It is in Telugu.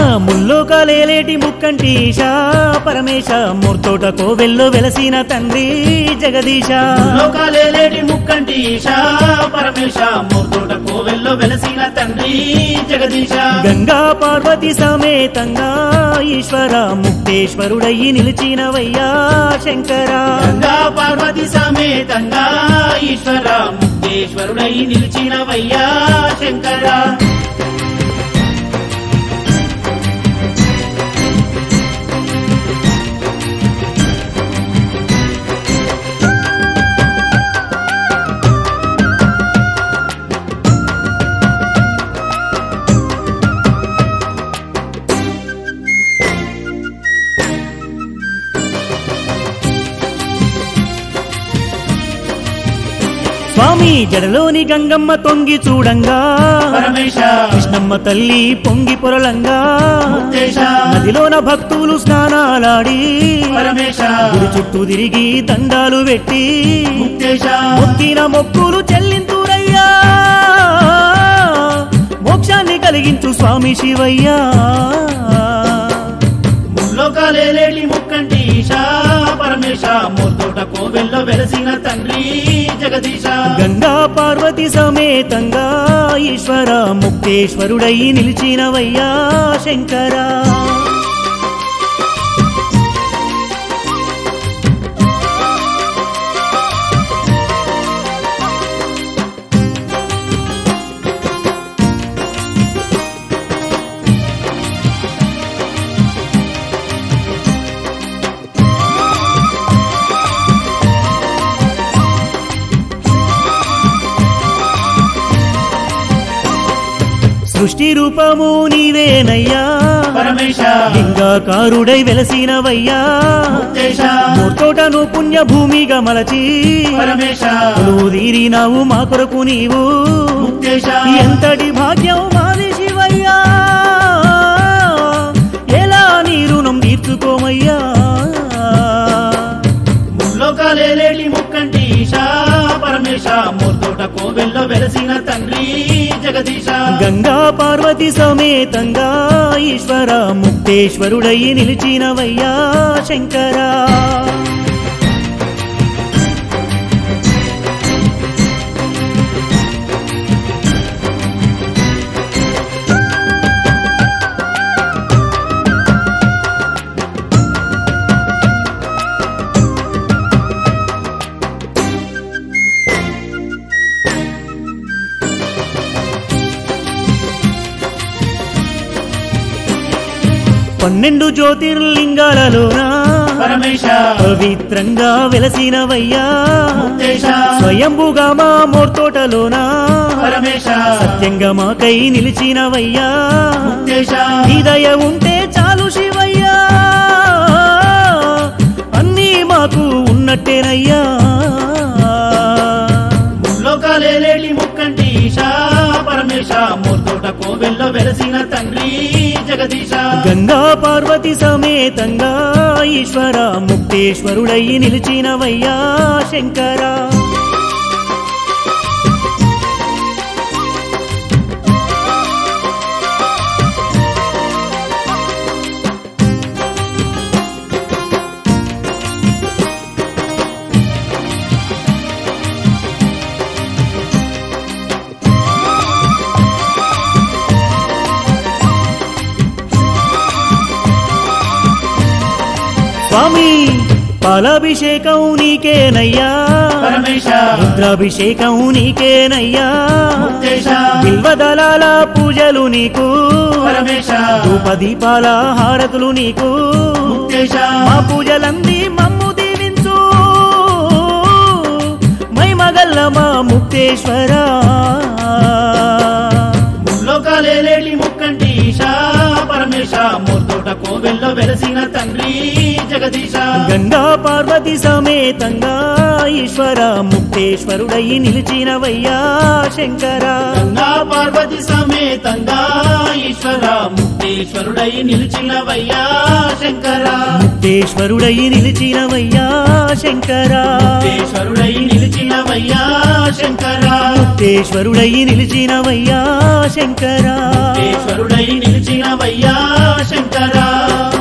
ముల్లోకాలేలేటి ముక్కంటీశ పరమేశ మూర్తోట కోవెల్లో వెలసిన తండ్రి జగదీశ లోకాలేలేటి ముక్కంటి ఈశా పరమేశ మూర్తోట కోవెల్లో వెలసిన తండ్రి జగదీశ గంగా పార్వతి సమేతంగా ఈశ్వర ముక్తేశ్వరుడయ్యి నిలిచినవయ్యా శంకర గంగా పార్వతి సమేతంగా ఈశ్వర ముక్తేశ్వరుడై నిలిచినవయ్యా శంకర స్వామి జడలోని గంగమ్మ తొంగి చూడంగా పరమేశ కృష్ణమ్మ తల్లి పొంగి పొరలంగా ముక్తేశ నదిలోన భక్తులు స్నానాలాడి పరమేశ గుడి చుట్టూ తిరిగి దండాలు పెట్టి ముక్తేశ మొక్కిన మొక్కులు చెల్లింతురయ్యా మోక్షాన్ని కలిగించు స్వామి శివయ్యా ముల్లోకాలేలేటి ముక్కంటి ఈశా పరమేశ మూర్తోట కోవెల్లో వెలసిన తండ్రి జగదీశ గంగా పార్వతి సమేతంగా ఈశ్వర ముక్తేశ్వరుడై నిలిచినవయ్యా శంకరా సృష్టి రూపము నీవేనయ్యా పరమేశ లింగాకారుడై వెలసినవయ్యా ముక్తేశ మూర్తోటను పుణ్యభూమిగా మలచి పరమేశ తీరినావు మా కొరకు నీవు ముక్తేశ ఎంతటి భాగ్యం మాది శివయ్యా ఎలా నీ రుణం తీర్చుకోమయ్యా ముల్లోకాలేలేటి ముక్కంటి ఈశా పరమేశ మూర్తోట కోవెల్లో వెలసిన తండ్రి జగదీశ గంగా పార్వతి సమేతంగా ఈశ్వర ముక్తేశ్వరుడై నిలిచినవయ్యా శంకరా పన్నెండు జ్యోతిర్లింగాలలోనా పరమేశ పవిత్రంగా వెలసినవయ్యా ముక్తేశ స్వయంభుగా మా మోర్తోటలోనా పరమేశ సత్యంగా మాకై నిలిచినవయ్యా ముక్తేశ హృదయ ఉంటే చాలు శివయ్యా అన్నీ మాకు ఉన్నట్టేనయ్యా ముల్లోకాలేలేటి ముక్కంటి ఈశా పరమేశ మూర్తోట కోవెల్లో వెలసిన తండ్రి జగదీశ గంగా పార్వతి సమేతంగా ఈశ్వర ముక్తేశ్వరుడై నిలిచినవయ్యా శంకరా స్వామి పాలాభిషేకం నీకేనయ్యా పరమేశ రుద్రాభిషేకం నీకేనయ్యా ముక్తేశ బిల్వదళాల పూజలు నీకు పరమేశ ధూపదీపాల హారతులు నీకు ముక్తేశ మా పూజలంది మమ్ము దీవించు మైమగల్ల మా ముక్తేశ్వరా ముల్లోకాలేలేటి ముక్కంటి ఈశా పరమేశ మూర్తోట కోవెల్లో వెలసిన తండ్రి జగదీశ గంగా పార్వతి సమేతంగా ఈశ్వర ముక్తేశ్వరుడై నిలిచినవయ్యా శంకర గంగా పార్వతి సమేతంగా ఈశ్వర ముక్తేశ్వరుడై నిలిచినవయ్యా శంకర ముక్తేశ్వరుడై నిలిచినవయ్యా శంకర ముక్తేశ్వరుడై నిలిచినవయ్యా శంకర ముక్తేశ్వరుడై నిలిచినవయ్యా శంకర ముక్తేశ్వరుడై నిలిచినవయ్యా శంకర